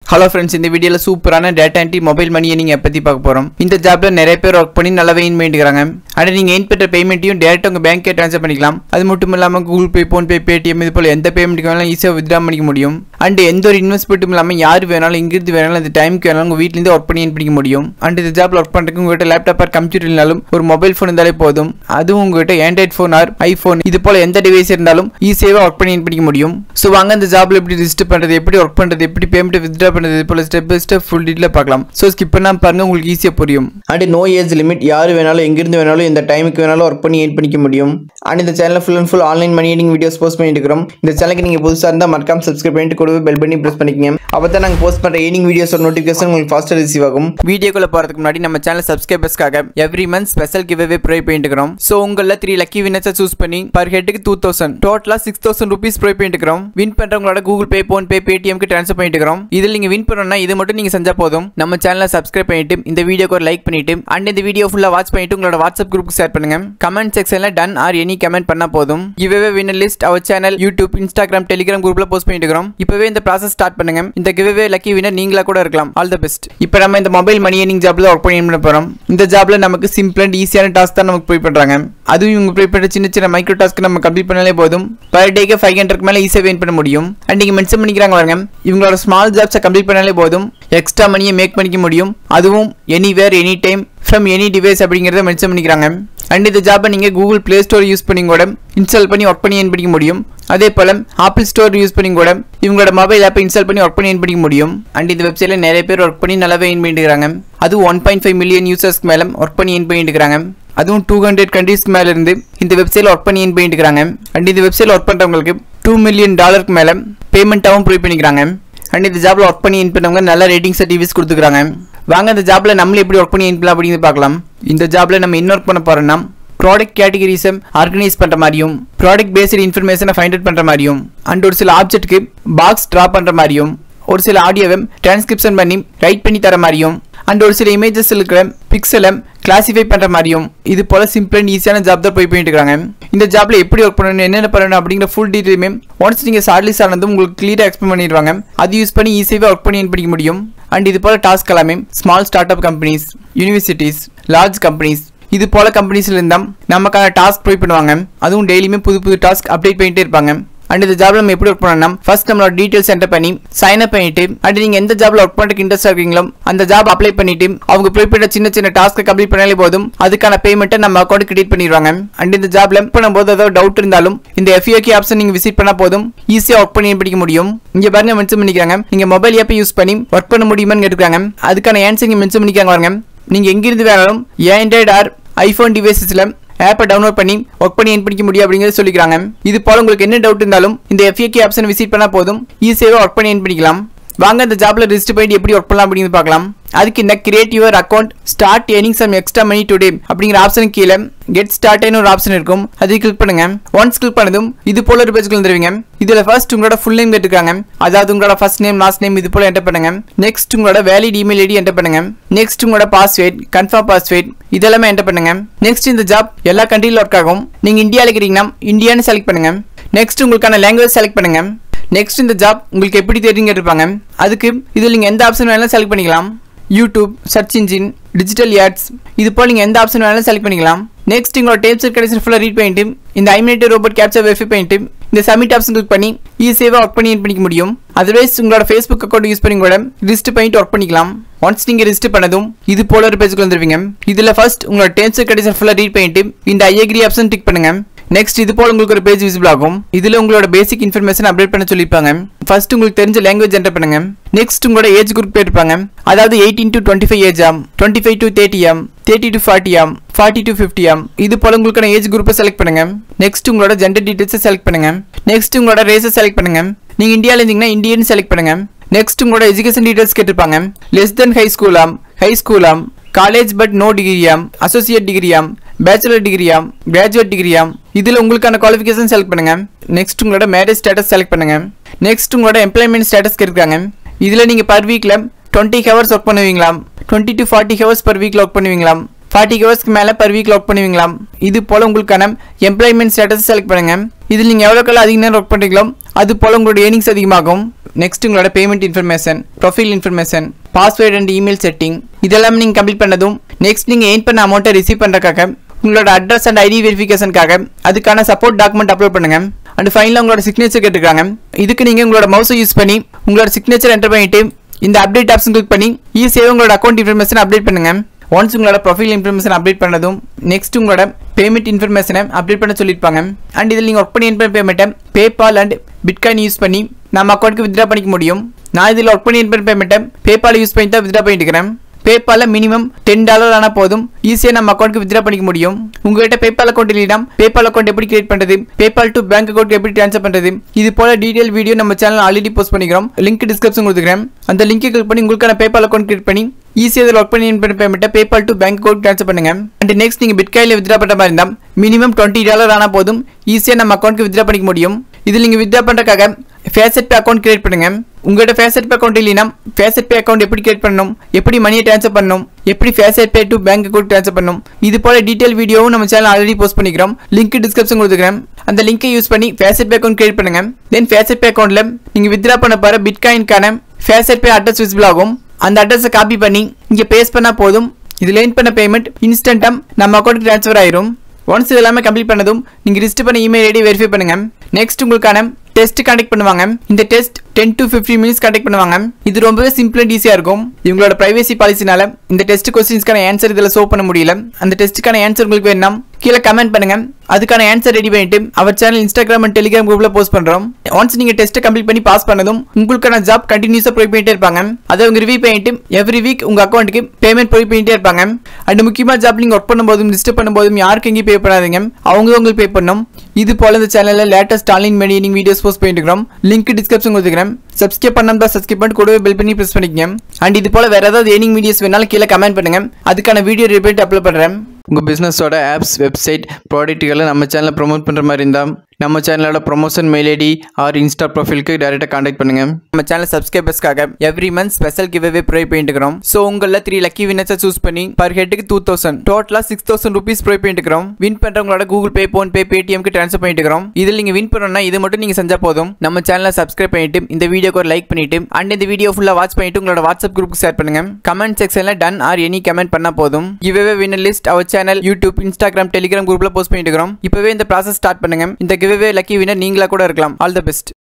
hello friends இந்த வீடியோவில் சூப்பரான டேட்டா என்ட்ரி மொபைல் மணியை நீங்கள் பற்றி பார்க்க போகிறோம் இந்த ஜாப்ல நிறைய பேர் ஒர்க் பண்ணி நல்லாவே எயின் பண்ணிக்கிறாங்க ஆனால் நீங்கள் எயின் பண்ணுற பேமெண்ட்டையும் டேரெக்டாக உங்கள் பேங்க்கே ட்ரான்ஸ்ஃபர் பண்ணிக்கலாம் அது மட்டும் இல்லாமல் கூகுள் பே ஃபோன்பே பேடிஎம் இது போல் எந்த பேமெண்ட்டுக்கு வேணாலும் ஈஸியாக வித்ரா பண்ணிக்க முடியும் அண்ட் எந்த ஒரு இன்வெஸ்ட்மெண்ட்டும் இல்லாமல் யார் வேணாலும் இங்கிருந்து வேணாலும் அந்த டைமுக்கு வேணாலும் உங்கள் வீட்டிலேருந்து ஒர்க் பண்ணி எயின் பண்ணிக்க முடியும் அண்ட் இந்த ஜாப்ல ஒர்க் பண்ணுறதுக்கு உங்கள்கிட்ட லேப்டாப் ஆர் கம்ப்யூட்டர் இருந்தாலும் ஒரு மொபைல் ஃபோன் இருந்தாலே போதும் அதுவும் உங்கள்கிட்ட ஆண்ட்ராய்ட் ஃபோன் ஆர் ஐஃபோன் இது போல் எந்த டிவைஸ் இருந்தாலும் ஈஸியாக ஒர்க் பண்ணி எயின் பண்ணிக்க முடியும் ஸோ வாங்க இந்த ஜாப்ல எப்படி ரிஜிஸ்டர் பண்ணுறது எப்படி ஒர்க் பண்ணுறது எப்படி பேமெண்ட் வித்ரா பண்ணுறது இது போல step by step full detail பார்க்கலாம் ஸோ ஸ்கிப் பண்ணாம பாருங்க உங்களுக்கு ஈஸியாக புரியும் அண்ட் நோ ஏஜ் லிமிட் யார் வேணாலும் எங்கிருந்து வேணாலும் எந்த டைமுக்கு வேணாலும் ஒர்க் பண்ணி ஏன் பண்ணிக்க முடியும் அண்ட் இந்த சேனலில் full and full online money earning videos post பண்ணிட்டு இருக்கிறோம் இந்த சேனலுக்கு நீங்கள் புதுசாக இருந்தால் மறக்காம சப்ஸ்கிரைப் பண்ணிட்டு கூடவே பெல் பண்ணி ப்ரெஸ் பண்ணிக்கங்க அப்போ தான் நாங்கள் போஸ்ட் பண்ணுற ஏர்னிங் வீடியோஸோட நோட்டிஃபிகேஷன் உங்களுக்கு ஃபாஸ்ட்டாக ரிசீவ் ஆகும் வீடியோக்குள்ள போறதுக்கு முன்னாடி நம்ம சேனல் சப்ஸ்கிரைபர்ஸ்க்காக every month special give away provide பண்ணிட்டு இருக்கிறோம் ஸோ உங்களில் த்ரீ லக்கி வினர்ஸை சூஸ் பண்ணி பர் ஹெட்டுக்கு டூ தௌசண்ட் டோட்டலாக சிக்ஸ் தௌசண்ட் ருபீஸ் ப்ரொவைட் பண்ணிட்டு இருக்கிறோம் வின் பண்றவங்களோட கூகுள் பே ஃபோன் பே பேடிஎம்க்கு ட்ரான்ஸ்ஃபர் பண்ணிட்டு இருக்கிறோம் இதில் நீங்கள் வின் பண்ணணும்னா இது மட்டும் நீங்கள் செஞ்சா போதும் நம்ம சேனலை சப்ஸ்கிரைப் பண்ணிட்டு இந்த வீடியோக்கு ஒரு லைக் பண்ணிட்டு அண்ட் இந்த வீடியோ ஃபுல்லாக வாட்ச் பண்ணிட்டு உங்களோட வாட்ஸ்அப் குரூப்புக்கு ஷேர் பண்ணுங்க கமெண்ட் செக்ஷனில் டன் ஆர் எனி கமெண்ட் பண்ணா போதும் giveaway winner list our channel YouTube Instagram Telegram குரூப்ல போஸ்ட் பண்ணிட்டு இருக்கிறோம் இப்பவே இந்த ப்ராசஸ் ஸ்டார்ட் பண்ணுங்க இந்த கிவ்வே லக்கி வினர் நீங்களா கூட இருக்கலாம் ஆல் த பெஸ்ட் இப்போ நம்ம இந்த மொபைல் மணி ஏர்னிங் ஜாப்ல ஒர்க் பண்ணி பண்ண போறோம் இந்த ஜாப்ல நமக்கு சிம்பிள் அண்ட் ஈஸியான டாஸ்க் தான் நமக்கு ப்ரொவைட் பண்றாங்க அதுவும் இவங்க ப்ரொவைட் பண்ற சின்ன சின்ன மைக்ரோ டாஸ்க் நம்ம கம்ப்ளீட் பண்ணாலே போதும் பர் டேக்கு ஃபைவ் ஹண்ட்ரட் மேலே ஈஸியாக வெயின் பண்ண முடியும் அண்ட் நீங்க மென்ஷன் பண்ணிக்கிறாங்க பாருங்க இவங்களோட ஸ்மால் ஜாப்ஸை கம்ப்ளீட் பண்ணாலே போதும் எக்ஸ்ட்ரா மணியை மேக் பண்ணிக்க முடியும் அதுவும் anywhere any time from any device அப்படிங்கிறத மென்ஷன் பண்ணிக்கிறாங்க அண்ட் இந்த ஜாப்பை நீங்கள் கூகுள் ப்ளே ஸ்டோர் யூஸ் பண்ணி கூட இன்ஸ்டால் பண்ணி ஒர்க் பண்ணி ஏன் பண்ணிக்க முடியும் அதே போல் ஆப்பிள் ஸ்டோர் யூஸ் பண்ணி கூட இவங்களோட மொபைல் ஆப்பை இன்ஸ்டால் பண்ணி ஒர்க் பண்ணி ஏன் பண்ணிக்க முடியும் அண்ட் இந்த வெப்சைட்டில் நிறைய பேர் ஒர்க் பண்ணி நல்லாவே ஏன் பண்ணிட்டு இருக்காங்க அது ஒன் பாயிண்ட் ஃபைவ் மில்லியன் யூசர்ஸ்க்கு மேலே ஒர்க் பண்ணி ஏன் பண்ணிட்டு இருக்காங்க அதுவும் டூ ஹண்ட்ரட் கண்ட்ரீஸ்க்கு மேலே இருந்து இந்த வெப்சைட்டில் ஒர்க் பண்ணி ஏன் பண்ணிட்டு இருக்காங்க அண்ட் இந்த வெப்சைட்டில் ஒர்க் பண்ணுறவங்களுக்கு டூ மில்லியன் டாலருக்கு மேலே பேமெண்ட்டாகவும் ப்ரொவைட் பண்ணிக்கிறாங்க அண்ட் இந்த ஜாப்ல ஒர்க் பண்ணி ஏன் பண்ணவங்க நல்ல ரேட்டிங்ஸ் டிவிஸ் கொடுத்துக்கிறாங்க வாங்க இந்த ஜாப்ல நம்மள எப்படி ஒர்க் பண்ணி ஏன் பண்ணலாம் அப்படிங்கிறது பார்க்கலாம் இந்த ஜாப்ல நம்ம என்ன ஒர்க் பண்ண போறோம்னா ப்ராடக்ட் கேட்டகரிஸை ஆர்கனைஸ் பண்ணுற மாதிரியும் ப்ராடக்ட் பேஸ்டு இன்ஃபர்மேஷனை ஃபைண்ட் அவுட் பண்ணுற மாதிரியும் அண்ட் ஒரு சில ஆப்ஜெக்ட்டுக்கு பாக்ஸ் ட்ரா பண்ணுற மாதிரியும் ஒரு சில ஆடியோவை டிரான்ஸ்கிரிப்ஷன் பண்ணி ரைட் பண்ணி தர மாதிரியும் அண்ட் ஒரு சில இமேஜஸ் இருக்கிற பிக்சலை கிளாசிஃபை பண்ணுற மாதிரியும் இது போல சிம்பிள் அண்ட் ஈஸியான ஜாப் தான் போய் பண்ணிட்டு இருக்காங்க இந்த ஜாப்ல எப்படி ஒர்க் பண்ணணும் என்னென்ன பண்ணணும் அப்படிங்கிற ஃபுல் டீட்டெயிலுமே ஒன்ஸ் நீங்கள் ஷார்ட்லிஸ்ட் ஆனதும் உங்களுக்கு கிளியராக எக்ஸ்பிளைன் பண்ணிடுவாங்க அது யூஸ் பண்ணி ஈஸியாக ஒர்க் பண்ணி படிக்க முடியும் அண்ட் இது போல டாஸ்க் எல்லாமே small start up companies universities large companies இது போல கம்பெனிஸ்ல இருந்தால் நமக்கான டாஸ்க் ப்ரொவைட் பண்ணுவாங்க அதுவும் டெய்லியுமே புது புது டாஸ்க் அப்டேட் பண்ணிட்டே இருப்பாங்க அண்ட் இந்த ஜாப்ல நம்ம எப்படி ஒர்க் பண்ணணும்னா ஃபர்ஸ்ட் நம்மளோட டீடைல்ஸ் என்டர் பண்ணி சைன் அப் பண்ணிட்டு அண்ட் நீங்க எந்த ஜாப்ல ஒர்க் பண்ணுறதுக்கு இன்ட்ரெஸ்ட் இருக்கீங்களோ அந்த ஜாப் அப்ளை பண்ணிட்டு அவங்க ப்ரொவைட் பண்ண சின்ன சின்ன டாஸ்க்கை கம்ப்ளீட் பண்ணாலே போதும் அதுக்கான பேமெண்ட்டை நம்ம அக்கௌண்ட் கிரெடிட் பண்ணிடுவாங்க அண்ட் இந்த ஜாப்ல பண்ணும்போது ஏதாவது டவுட் இருந்தாலும் இந்த எஃப்யூகே ஆப்ஷன் நீங்க விசிட் பண்ணா போதும் ஈஸியாக ஒர்க் பண்ணி படிக்க முடியும் இங்க பாருங்க மென்ஷன் பண்ணிக்கிறாங்க நீங்க மொபைல் ஆப்பை யூஸ் பண்ணி ஒர்க் பண்ண முடியுமான்னு கேட்டுருக்காங்க அதுக்கான ஆன்சர் இங்க மென்ஷன் பண்ணிக்காங்க பாருங்க நீங்க எங்கிருந்து வேணாலும் ஆண்ட்ராய்டு ஆர் ஐஃபோன் டிவைசஸ்ல ஆப்பை டவுன்லோட் பண்ணி ஒர்க் பண்ணி என் பண்ணிக்க முடியும் அப்படிங்கிறது சொல்லிக்கிறாங்க இது போல உங்களுக்கு என்ன டவுட் இருந்தாலும் இந்த எஃப்ஏகே ஆப்ஷன் விசிட் பண்ணால் போதும் ஈஸியாக ஒர்க் பண்ணி என் பண்ணிக்கலாம் வாங்க இந்த ஜாப்ல ரிஜிஸ்டர் பண்ணி எப்படி ஒர்க் பண்ணலாம் அப்படின்னு பார்க்கலாம் அதுக்கு இந்த create your account start earning some extra money today அப்படிங்கிற ஆப்ஷன் கீழே கெட் ஸ்டார்ட்னு ஒரு ஆப்ஷன் இருக்கும் அதை கிளிக் பண்ணுங்க ஒன்ஸ் கிளிக் பண்ணதும் இது போல ஒரு பேஜ்க்கு வந்துருவீங்க இதுல ஃபர்ஸ்ட் உங்களோட ஃபுல் நேம் கேட்டுருக்காங்க அதாவது உங்களோட ஃபர்ஸ்ட் நேம் லாஸ்ட் நேம் இது போல என்டர் பண்ணுங்க நெக்ஸ்ட் உங்களோட வேலிட் இமெயில் ஐடி என்டர் பண்ணுங்க நெக்ஸ்ட் உங்களோட பாஸ்வேர்ட் கன்ஃபார்ம் பாஸ்வேர்ட் இதெல்லாமே என்டர் பண்ணுங்க நெக்ஸ்ட் இந்த ஜாப் எல்லா கண்ட்ரியில ஒர்க் ஆகும் நீங்க இந்தியாவில் இருக்கிறீங்கன்னா இந்தியான்னு செலக்ட் பண்ணுங்க நெக்ஸ்ட் உங்களுக்கான லாங்குவேஜ் செலக்ட் பண்ணுங்க நெக்ஸ்ட் இந்த ஜாப் உங்களுக்கு எப்படி தெரியுங்க இருப்பாங்க அதுக்கு இதில் நீங்கள் எந்த ஆப்ஷன் வேணாலும் செலக்ட் பண்ணிக்கலாம் YouTube search engine digital ads இது போல் நீங்கள் எந்த ஆப்ஷன் வேணாலும் செலக்ட் பண்ணிக்கலாம் நெக்ஸ்ட் உங்களோட டேப்ஸ் கண்டிஷன் ஃபுல்லாக ரீட் பண்ணிட்டு இந்த ஐமினேட்டர் ரோபோட் கேப்சர் வெரிஃபை பண்ணிட்டு இந்த சப்மிட் ஆப்ஷன் கிளிக் பண்ணி ஈஸியாக ஒர்க் பண்ணி பண்ணிக்க முடியும் அதர்வைஸ் உங்களோட ஃபேஸ்புக் அக்கௌண்ட் யூஸ் பண்ணி கூட ரிஜிஸ்டர் பண்ணிட்டு ஒர்க் பண்ணிக்கலாம் ஒன்ஸ் நீங்கள் ரிஜிஸ்டர் பண்ணதும் இது போல ஒரு பேஜுக்கு வந்துருவீங்க இதில் ஃபர்ஸ்ட் உங்களோட டேர்ம்ஸ் கண்டிஷன் ஃபுல்லாக ரீட் பண்ணிட்டு இந்த ஐஎக்ரி ஆப்ஷன் டிக் பண்ணுங்க நெக்ஸ்ட் இது போல உங்களுக்கு ஒரு பேஜ் விசிபிள் ஆகும் இதுல உங்களோட பேசிக் இன்ஃபர்மேஷன் அப்டேட் பண்ண சொல்லியிருப்பாங்க ஃபர்ஸ்ட் உங்களுக்கு தெரிஞ்ச லாங்குவேஜ் என்டர் பண்ணுங்க நெக்ஸ்ட் உங்களோட ஏஜ் குரூப் போயிருப்பாங்க அதாவது eighteen to twenty five age ஆம் டுவெண்ட்டி ஃபைவ் டு தேர்ட்டி ஆம் தேர்ட்டி டு ஃபார்ட்டி ஆம் ஃபார்ட்டி டு ஃபிஃப்டி ஆம் இது போல உங்களுக்கான ஏஜ் குரூப்பை செலக்ட் பண்ணுங்க நெக்ஸ்ட் உங்களோட ஜெண்டர் டீடைல்ஸை செலக்ட் பண்ணுங்க நெக்ஸ்ட் உங்களோட ரேஸை செலக்ட் பண்ணுங்க நீங்க இந்தியாவில் இருந்தீங்கன்னா இந்தியன் செலக்ட் பண்ணுங்க நெக்ஸ்ட் உங்களோட எஜுகேஷன் டீடைல்ஸ் கேட்டிருப்பாங்க லெஸ் தென் ஹை ஸ்கூலாம் ஹை ஸ்கூலாம் காலேஜ் பட் நோ டிகிரியாம் அசோசியேட் டிகிரியாம் பேச்சுலர் டிகிரியாம் கிராஜுவேட் டிகிரியாம் இதில் உங்களுக்கான குவாலிஃபிகேஷன் செலக்ட் பண்ணுங்க நெக்ஸ்ட் உங்களோட மேரேஜ் ஸ்டேட்டஸ் செலக்ட் பண்ணுங்க நெக்ஸ்ட் உங்களோட எம்ப்ளாய்மெண்ட் ஸ்டேட்டஸ் கேட்குறாங்க இதில் நீங்கள் பர் வீக்கில் டுவெண்ட்டி ஹவர்ஸ் ஒர்க் பண்ணுவீங்களாம் twenty to forty hours per வீக்கில் ஒர்க் பண்ணுவீங்களாம் ஃபார்ட்டி ஹவர்ஸ்க்கு மேலே பர் வீக்கில் ஒர்க் பண்ணுவீங்களாம் இது போல் உங்களுக்கான எம்ப்ளாய்மெண்ட் ஸ்டேட்டஸ் செலக்ட் பண்ணுங்க இதில் நீங்கள் எவ்வளோக்கெல்லாம் அதிக நேரம் ஒர்க் பண்ணுறீங்களோ அது போல் உங்களோட ஏர்னிங்ஸ் அதிகமாகும் நெக்ஸ்ட் உங்களோட payment information profile information password and email setting இதெல்லாம் நீங்கள் கம்ப்ளீட் பண்ணதும் நெக்ஸ்ட் நீங்கள் எயின் பண்ண அமௌண்ட்டை ரிசீவ் பண்ணுறக்காக உங்களோட அட்ரஸ் அண்ட் ஐடி வெரிஃபிகேஷனுக்காக அதுக்கான சப்போர்ட் டாக்குமெண்ட் அப்லோட் பண்ணுங்க அண்ட் ஃபைனலாக உங்களோட சிக்னேச்சர் கேட்டுருக்காங்க இதுக்கு நீங்கள் உங்களோட மவுஸை யூஸ் பண்ணி உங்களோட சிக்னேச்சர் என்டர் பண்ணிட்டு இந்த அப்டேட் ஆப்ஷன் கிளிக் பண்ணி ஈஸியாக உங்களோட அக்கௌண்ட் இன்ஃபர்மேஷன் அப்டேட் பண்ணுங்க ஒன்ஸ் உங்களோட ப்ரொஃபைல் இன்ஃபர்மேஷன் அப்டேட் பண்ணதும் நெக்ஸ்ட் உங்களோட பேமெண்ட் இன்ஃபர்மேஷனை அப்டேட் பண்ண சொல்லியிருப்பாங்க அண்ட் இதில் நீங்கள் ஒர்க் பண்ணி என் பேமெண்ட்டை பேபால் அண்ட் பிட்காயின் யூஸ் பண்ணி நம்ம அக்கௌண்ட்டுக்கு வித்ட்ரா பண்ணிக்க முடியும் நான் இதில் ஒர்க் பண்ணி என் பேமெண்ட்டை பேபால் யூஸ் பண்ணி தான் வித்ட்ரா பண்ணிட்டு இருக்கிறேன் பேபால மினிமம் டென் டாலர் ஆனால் போதும் ஈஸியாக நம்ம அக்கௌண்ட்க்கு வித்ரா பண்ணிக்க முடியும் உங்ககிட்ட பேபால் அக்கௌண்ட் இல்லைனா பேபால் அக்கௌண்ட் எப்படி கிரியேட் பண்ணுறது பேபால் டு பேங்க் அக்கௌண்ட் எப்படி ட்ரான்ஸ்ஃபர் பண்ணுறது இது போல டீடைல் வீடியோ நம்ம சேனல் ஆல்ரெடி போஸ்ட் பண்ணிக்கிறோம் லிங்க் டிஸ்கிரிப்ஷன் கொடுத்துக்கிறேன் அந்த லிங்க் கிளிக் பண்ணி உங்களுக்கான பேபால் அக்கௌண்ட் கிரியேட் பண்ணி ஈஸியாக இதில் ஒர்க் பண்ணி பேமெண்ட்டை PayPal to bank account transfer பண்ணுங்க அண்ட் நெக்ஸ்ட் நீங்கள் பிட்காயில் வித்ரா பண்ணுற மாதிரி இருந்தால் மினிமம் டுவெண்ட்டி டாலர் ஆனால் போதும் ஈஸியாக நம்ம அக்கௌண்ட்க்கு வித்ரா பண்ணிக்க முடியும் இதில் நீங்கள் வித்ரா பண்ணுறக்காக ஃபேசட் பே அக்கௌண்ட் கிரியேட் பண்ணுங்க உங்கள்கிட்ட ஃபேசட் பே அக்கௌண்ட் இல்லைனா ஃபேசட் பே அக்கௌண்ட் எப்படி கிரியேட் பண்ணணும் எப்படி மணியை ட்ரான்ஸ்ஃபர் பண்ணணும் எப்படி FaucetPay to bank account transfer பண்ணணும் இது போல டீடைல் வீடியோவும் நம்ம சேனல் ஆல்ரெடி போஸ்ட் பண்ணிக்கிறோம் லிங்க் டிஸ்கிரிப்ஷன் கொடுத்துக்கிறேன் அந்த லிங்கை யூஸ் பண்ணி ஃபேசட் பே அக்கௌண்ட் கிரியேட் பண்ணுங்க தென் ஃபேசட் பே அக்கௌண்ட்ல நீங்கள் வித்ரா பண்ண போகிற பிட்காயின்கான ஃபேசட் பே அட்ரஸ் விசிபிள் ஆகும் அந்த அட்ரஸை காப்பி பண்ணி இங்கே பேஸ்ட் பண்ணால் போதும் இது லேன் பண்ண பேமெண்ட் இன்ஸ்டண்ட்டாக நம்ம அக்கௌண்ட்டுக்கு ட்ரான்ஸ்ஃபர் ஆயிரும் ஒன்ஸ் இது எல்லாமே கம்ப்ளீட் பண்ணதும் நீங்கள் ரிஜிஸ்டர் பண்ண இமெயில் ஐடி வெரிஃபை பண்ணுங்க நெக்ஸ்ட் உங்களுக்கான டெஸ்ட் கண்டக்ட் பண்ணுவாங்க இந்த test ten to fifteen minutes conduct பண்ணுவாங்க இது ரொம்பவே சிம்பிள் அண்ட் ஈஸியாக இருக்கும் இவங்களோட பிரைவேசி பாலிசினால இந்த டெஸ்ட் கொஸ்டின்ஸ்க்கான ஆன்சர் இதில் சோ பண்ண முடியல அந்த டெஸ்ட்டுக்கான ஆன்சர் உங்களுக்கு வேணும் கீழே கமெண்ட் பண்ணுங்க அதுக்கான ஆன்சர் ரெடி பண்ணிட்டு our channel Instagram and Telegram குரூப்ல போஸ்ட் பண்றோம் ஒன்ஸ் நீங்க டெஸ்ட் கம்ப்ளீட் பண்ணி பாஸ் பண்ணதும் உங்களுக்கான ஜாப் கண்டினியூஸா ப்ரொவைட் பண்ணிட்டே இருப்பாங்க அதை அவங்க ரிவ்யூ பண்ணிட்டு எவ்ரி வீக் உங்க அக்கௌண்ட்டுக்கு பேமெண்ட் ப்ரொவைட் பண்ணிட்டே இருப்பாங்க அண்ட் முக்கியமா ஜாப் நீங்க ஒர்க் பண்ணும்போதும் டிஸ்டர்ப் பண்ணும்போதும் யாருக்கு எங்கேயும் பே பண்ணாதீங்க அவங்க உங்களுக்கு பே பண்ணும் இது போல இந்த சேனல்ல லேட்டஸ்ட் ஆன்லைன் மெடினிங் வீடியோஸ் போஸ்ட் பண்ணிட்டு இருக்கிறோம் லிங்க் டிஸ்கிரிப்ஷன் கொடுத்துக்கிறேன் சப்ஸ்கிரைப் பண்ணா சப்ஸ்கிரைப் பண்ணிட்டு கூடவே பெல் பண்ணி ப்ரெஸ் பண்ணிக்கங்க அண்ட் இது போல வேற ஏதாவது ஏர்னிங் வீடியோஸ் வேணாலும் கீழே கமெண்ட் பண்ணுங்க அதுக்கான வீடியோ ரிப்போர்ட் அப்லோட் பண்றேன் உங்கள் பிஸ்னஸோட ஆப்ஸ் வெப்சைட் ப்ராடக்ட்டுகளை நம்ம சேனலில் ப்ரோமோட் பண்ணுற மாதிரி இருந்தால் நம்ம சேனலோட promotion mail ID or Insta ப்ரொஃபைலுக்கு டேரெக்டாக காண்டாக்ட் பண்ணுங்க நம்ம சேனல் சப்ஸ்கிரைபர்ஸ்க்காக every month special give away provide பண்ணிட்டுக்கிறோம் ஸோ உங்களில் த்ரீ லக்கி வினர்ஸை சூஸ் பண்ணி பர் ஹெட்டுக்கு டூ தௌசண்ட் டோட்டலாக சிக்ஸ் தௌசண்ட் ருபீஸ் ப்ரொவைட் பண்ணிட்டுக்கிறோம் வின் பண்ணுறவங்களோட கூகுள் பே ஃபோன் பே பேடிஎம்க்கு ட்ரான்ஸ்ஃபர் பண்ணிட்டுக்கிறோம் இதில் நீங்கள் வின் பண்ணணும்னா இது மட்டும் நீங்கள் செஞ்சால் போதும் நம்ம சேனலை சப்ஸ்கிரைப் பண்ணிட்டு இந்த வீடியோக்கு ஒரு லைக் பண்ணிட்டு அண்ட் இந்த வீடியோ ஃபுல்லாக வாட்ச் பண்ணிட்டு உங்களோட வாட்ஸ்அப் குரூப்புக்கு ஷேர் பண்ணுங்க கமெண்ட் செக்ஷனில் டன் ஆர் எனி கமெண்ட் பண்ணால் போதும் giveaway winner list our channel YouTube Instagram Telegram குரூப்ல போஸ்ட் பண்ணிட்டு இருக்கிறோம் இப்பவே இந்த ப்ராசஸ் ஸ்டார்ட் பண்ணுங்க இந்த கிவ்வே லக்கி வினர் நீங்களா கூட இருக்கலாம் ஆல் த பெஸ்ட்